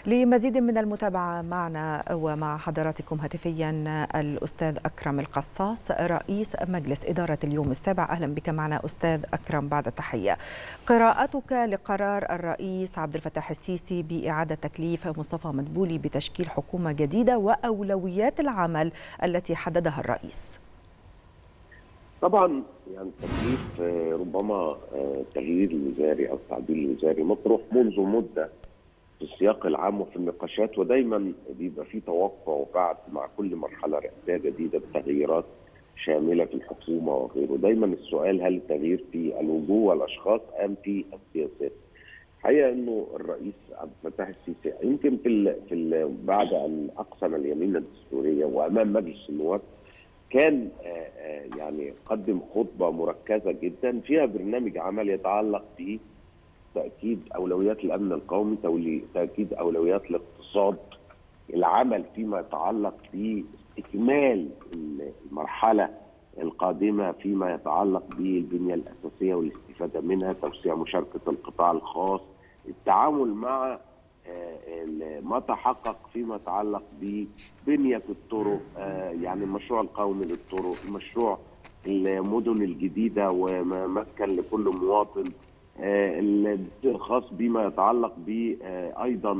لمزيد من المتابعة معنا ومع حضراتكم هاتفيا الأستاذ أكرم القصاص رئيس مجلس إدارة اليوم السابع أهلا بك معنا أستاذ أكرم بعد التحية قراءتك لقرار الرئيس عبد الفتاح السيسي بإعادة تكليف مصطفى مدبولي بتشكيل حكومة جديدة وأولويات العمل التي حددها الرئيس طبعا يعني تكليف ربما التغيير الوزاري او التعديل الوزاري مطروح منذ مده في السياق العام وفي النقاشات ودايما بيبقى في توقع وبعد مع كل مرحله رئاسيه جديده بتغييرات شامله في الحكومه وغيره، دايما السؤال هل التغيير في الوجوه والاشخاص ام في السياسات؟ الحقيقه انه الرئيس عبد الفتاح السيسي يمكن في ال في ال بعد ان اقسم اليمين الدستوريه وامام مجلس النواب كان يعني قدم خطبه مركزه جدا فيها برنامج عمل يتعلق ب تاكيد اولويات الامن القومي تاكيد اولويات الاقتصاد العمل فيما يتعلق باستكمال المرحله القادمه فيما يتعلق بالبنيه الاساسيه والاستفاده منها توسيع مشاركه القطاع الخاص التعامل مع ما تحقق فيما يتعلق ببنيه الطرق يعني المشروع القومي للطرق المشروع المدن الجديده ومسكن لكل مواطن الخاص بما يتعلق ب ايضا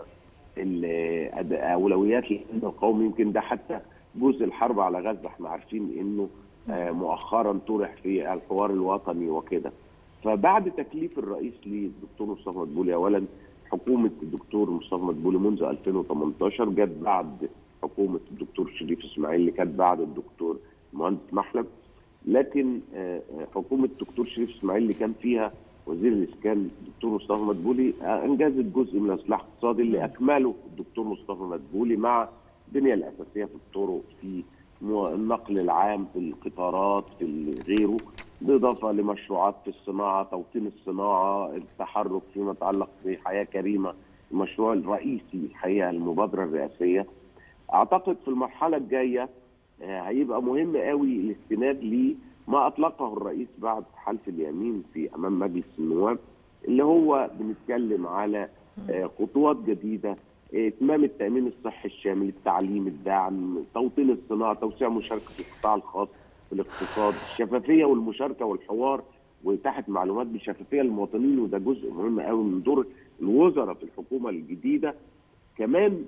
اولويات الامن القومي يمكن ده حتى جزء الحرب على غزه احنا عارفين انه مؤخرا طرح في الحوار الوطني وكده فبعد تكليف الرئيس للدكتور مصطفى مدبولي اولا حكومه الدكتور مصطفى مدبولي منذ 2018 جت بعد حكومه الدكتور شريف اسماعيل اللي كانت بعد الدكتور مهندس محلب لكن حكومه الدكتور شريف اسماعيل اللي كان فيها وزير الاسكان الدكتور مصطفى مدبولي انجزت جزء من الاصلاح الاقتصادي اللي اكمله الدكتور مصطفى مدبولي مع البنيه الاساسيه في الطرق في النقل العام في القطارات في غيره بالاضافه لمشروعات في الصناعه توطين الصناعه التحرك فيما يتعلق بحياه كريمه المشروع الرئيسي الحقيقه المبادره الرئاسيه اعتقد في المرحله الجايه هيبقى مهم قوي الاستناد لما اطلقه الرئيس بعد حلف اليمين في امام مجلس النواب اللي هو بنتكلم على خطوات جديده اتمام التامين الصحي الشامل التعليم الدعم توطين الصناعه توسيع مشاركه القطاع الخاص في الاقتصاد الشفافيه والمشاركه والحوار واتاحه معلومات بشفافيه للمواطنين وده جزء مهم قوي من دور الوزراء في الحكومه الجديده كمان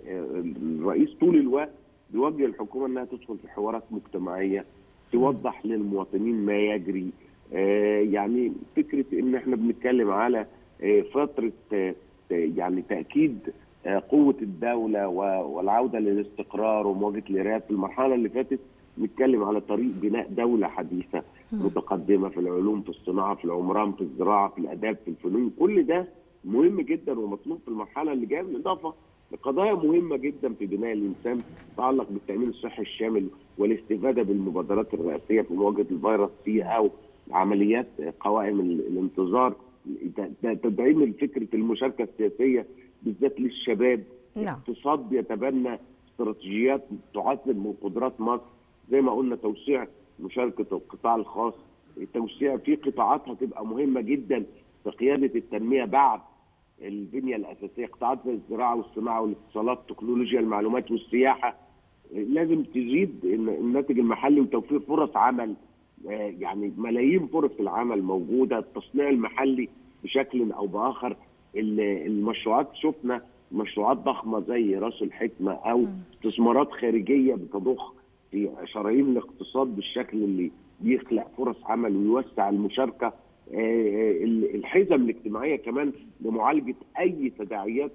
الرئيس طول الوقت بيوجه الحكومه انها تدخل في حوارات مجتمعيه توضح للمواطنين ما يجري يعني فكره ان احنا بنتكلم على فتره يعني تاكيد قوه الدوله والعوده للاستقرار ومواجهه الارهاب في المرحله اللي فاتت نتكلم على طريق بناء دوله حديثه متقدمه في العلوم في الصناعه في العمران في الزراعه في الاداب في الفنون كل ده مهم جدا ومطلوب في المرحله اللي جايه بالاضافه لقضايا مهمه جدا في بناء الانسان تتعلق بالتامين الصحي الشامل والاستفاده بالمبادرات الرئاسيه في مواجهه الفيروس سي او عمليات قوائم الانتظار تدعيم فكره المشاركه السياسيه بالذات للشباب نعم. اقتصاد يتبنى استراتيجيات تعزز من قدرات مصر زي ما قلنا توسيع مشاركه القطاع الخاص التوسيع في قطاعات هتبقى مهمه جدا في قياده التنميه بعد البنيه الاساسيه قطاعات زي الزراعه والصناعه والاتصالات تكنولوجيا المعلومات والسياحه لازم تزيد الناتج المحلي وتوفير فرص عمل يعني ملايين فرص العمل موجوده التصنيع المحلي بشكل او باخر المشروعات شفنا مشروعات ضخمه زي راس الحكمه او استثمارات خارجيه بتضخ في شرايين الاقتصاد بالشكل اللي بيخلق فرص عمل ويوسع المشاركه الحزم الاجتماعيه كمان لمعالجه اي تداعيات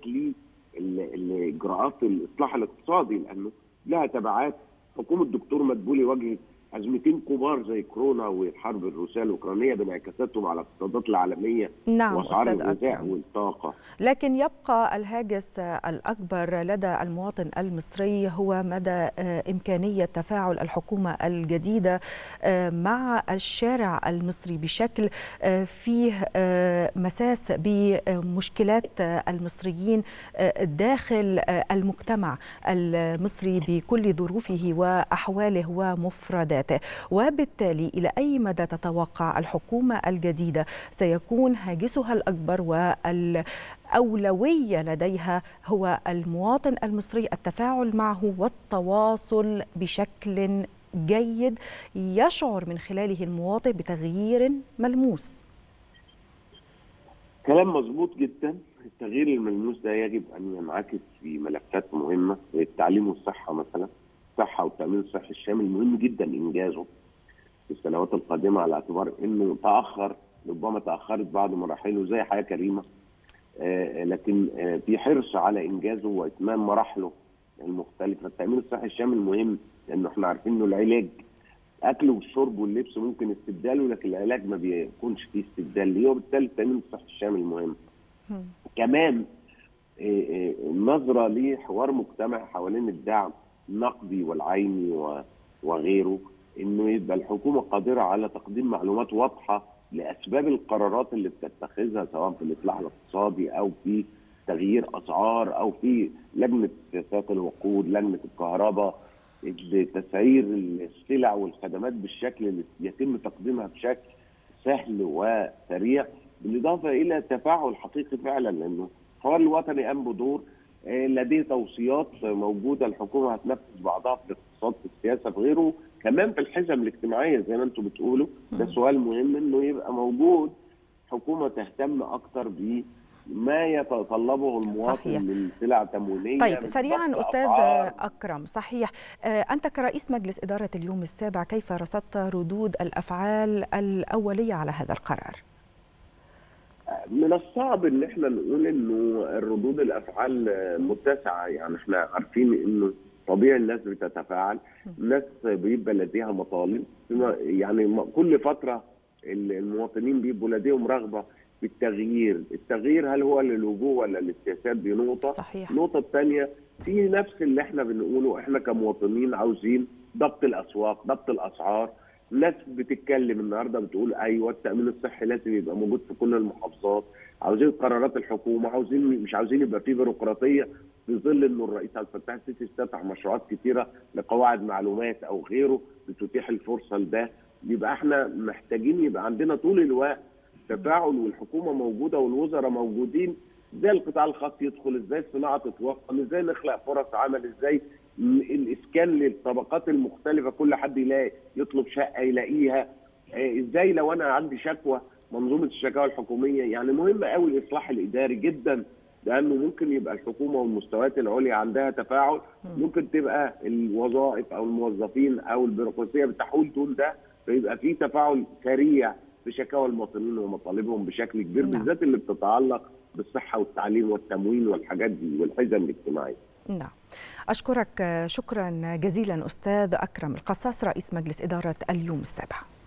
لاجراءات الاصلاح الاقتصادي لانه لها تبعات حكومه الدكتور مدبولي واجهت ازمتين كبار زي كورونا والحرب الروسيه الاوكرانيه بانعكاساتهم على الاقتصادات العالميه نعم واسعار الغذاء والطاقه لكن يبقى الهاجس الاكبر لدى المواطن المصري هو مدى امكانيه تفاعل الحكومه الجديده مع الشارع المصري بشكل فيه مساس بمشكلات المصريين داخل المجتمع المصري بكل ظروفه واحواله ومفرداته مسؤولياته وبالتالي إلى أي مدى تتوقع الحكومة الجديدة سيكون هاجسها الأكبر والأولوية لديها هو المواطن المصري التفاعل معه والتواصل بشكل جيد يشعر من خلاله المواطن بتغيير ملموس كلام مظبوط جدا التغيير الملموس ده يجب ان ينعكس في ملفات مهمه زي التعليم والصحه مثلا الصحه والتامين الصحي الشامل مهم جدا انجازه في السنوات القادمه على اعتبار انه تاخر ربما تاخرت بعض مراحله زي حياه كريمه آه لكن آه في حرص على انجازه واتمام مراحله المختلفه التامين الصحي الشامل مهم لانه احنا عارفين انه العلاج اكل والشرب واللبس ممكن استبداله لكن العلاج ما بيكونش فيه استبدال ليه وبالتالي التامين الصحي الشامل مهم. كمان النظره لحوار مجتمع حوالين الدعم النقدي والعيني وغيره انه يبقى الحكومه قادره على تقديم معلومات واضحه لاسباب القرارات اللي بتتخذها سواء في الاصلاح الاقتصادي او في تغيير اسعار او في لجنه سياسات الوقود، لجنه الكهرباء لتسعير السلع والخدمات بالشكل اللي يتم تقديمها بشكل سهل وسريع بالاضافه الى تفاعل حقيقي فعلا لانه الحوار الوطني قام بدور لديه توصيات موجوده الحكومه هتنفذ بعضها في الاقتصاد في السياسه في غيره كمان في الحزم الاجتماعيه زي ما انتم بتقولوا ده سؤال مهم انه يبقى موجود حكومه تهتم اكتر ب ما يتطلبه المواطن صحيح. من سلع تموينيه طيب سريعا استاذ اكرم صحيح انت كرئيس مجلس اداره اليوم السابع كيف رصدت ردود الافعال الاوليه على هذا القرار؟ من الصعب ان احنا نقول انه الردود الافعال متسعه يعني احنا عارفين انه طبيعي الناس بتتفاعل الناس بيبقى لديها مطالب يعني كل فتره المواطنين بيبقوا لديهم رغبه في التغيير التغيير هل هو للوجوه ولا للسياسات دي نقطه صحيح. النقطه الثانيه في نفس اللي احنا بنقوله احنا كمواطنين عاوزين ضبط الاسواق ضبط الاسعار ناس بتتكلم النهارده بتقول ايوه التامين الصحي لازم يبقى موجود في كل المحافظات عاوزين قرارات الحكومه عاوزين مش عاوزين يبقى في بيروقراطيه في ظل انه الرئيس عبد الفتاح السيسي استفتح مشروعات كثيره لقواعد معلومات او غيره بتتيح الفرصه لده يبقى احنا محتاجين يبقى عندنا طول الوقت تفاعل والحكومه موجوده والوزراء موجودين ازاي القطاع الخاص يدخل ازاي الصناعه تتوطن ازاي نخلق فرص عمل ازاي الاسكان للطبقات المختلفه كل حد يلاقي يطلب شقه يلاقيها ازاي لو انا عندي شكوى منظومه الشكاوى الحكوميه يعني مهم قوي الاصلاح الاداري جدا لانه ممكن يبقى الحكومه والمستويات العليا عندها تفاعل ممكن تبقى الوظائف او الموظفين او البيروقراطيه بتحول دون ده فيبقى في تفاعل سريع في شكاوى المواطنين ومطالبهم بشكل كبير نعم. بالذات اللي بتتعلق بالصحه والتعليم والتموين والحاجات دي والحزم الاجتماعيه. نعم أشكرك شكرا جزيلا أستاذ أكرم القصاص رئيس مجلس إدارة اليوم السابع